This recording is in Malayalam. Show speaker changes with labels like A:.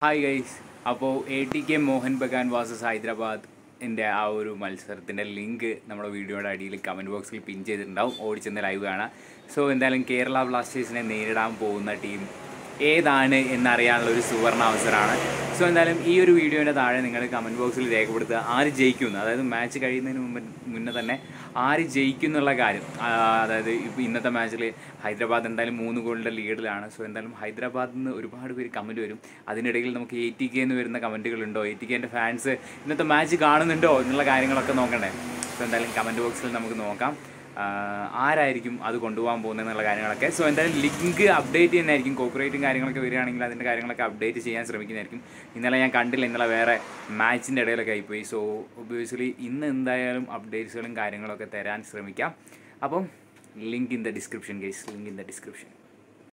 A: ഹായ് ഗൈസ് അപ്പോൾ A T K Mohun Bagan versus Hyderabad എൻ്റെ ആ ഒരു മത്സരത്തിൻ്റെ ലിങ്ക് നമ്മുടെ വീഡിയോയുടെ അടിയിൽ കമൻറ്റ് ബോക്സിൽ പിൻ ചെയ്തിട്ടുണ്ടാവും ഓടിച്ചെന്ന് ലൈവ് കാണാം സോ എന്തായാലും കേരള ബ്ലാസ്റ്റേഴ്സിനെ നേരിടാൻ പോകുന്ന ടീം ഏതാണ് എന്നറിയാനുള്ള ഒരു സുവർണ അവസരമാണ് സോ എന്തായാലും ഈ ഒരു വീഡിയോയുടെ താഴെ നിങ്ങൾ കമൻറ്റ് ബോക്സിൽ രേഖപ്പെടുത്തുക ആര് ജയിക്കുന്നു അതായത് മാച്ച് കഴിയുന്നതിന് മുമ്പ് മുന്നേ തന്നെ ആര് ജയിക്കും എന്നുള്ള കാര്യം ആ, അതായത് ഇപ്പോൾ ഇന്നത്തെ മാച്ചിൽ ഹൈദരാബാദ് എന്തായാലും മൂന്ന് ഗോളിൻ്റെ ലീഡിലാണ് സോ എന്തായാലും ഹൈദരാബാദിൽ നിന്ന് ഒരുപാട് പേര് കമൻറ്റ് വരും അതിനിടയിൽ നമുക്ക് എ ടി കെ എന്ന് വരുന്ന കമൻറ്റുകളുണ്ടോ എ ടി കെൻ്റെ ഫാൻസ് ഇന്നത്തെ മാച്ച് കാണുന്നുണ്ടോ എന്നുള്ള കാര്യങ്ങളൊക്കെ നോക്കണ്ടേ സോ എന്തായാലും കമൻറ്റ് ബോക്സിൽ നമുക്ക് നോക്കാം ആ, ആരായിരിക്കും അത് കൊണ്ടുപോകാൻ പോകുന്നത് എന്നുള്ള കാര്യങ്ങളൊക്കെ സോ എന്തായാലും ലിങ്ക് അപ്ഡേറ്റ് ചെയ്യുന്നതായിരിക്കും കോപ്പറേറ്റും കാര്യങ്ങളൊക്കെ വരികയാണെങ്കിൽ അതിൻ്റെ കാര്യങ്ങളൊക്കെ അപ്ഡേറ്റ് ചെയ്യാൻ ശ്രമിക്കുന്നതായിരിക്കും ഇന്നലെ ഞാൻ കണ്ടില്ല ഇന്നലെ വേറെ മാച്ചിൻ്റെ ഇടയിലൊക്കെ ആയിപ്പോയി സോ ഒബ്വിയസ്ലി ഇന്ന് എന്തായാലും അപ്ഡേറ്റ്സുകളും കാര്യങ്ങളൊക്കെ തരാൻ ശ്രമിക്കാം അപ്പം link in the description guys link in the description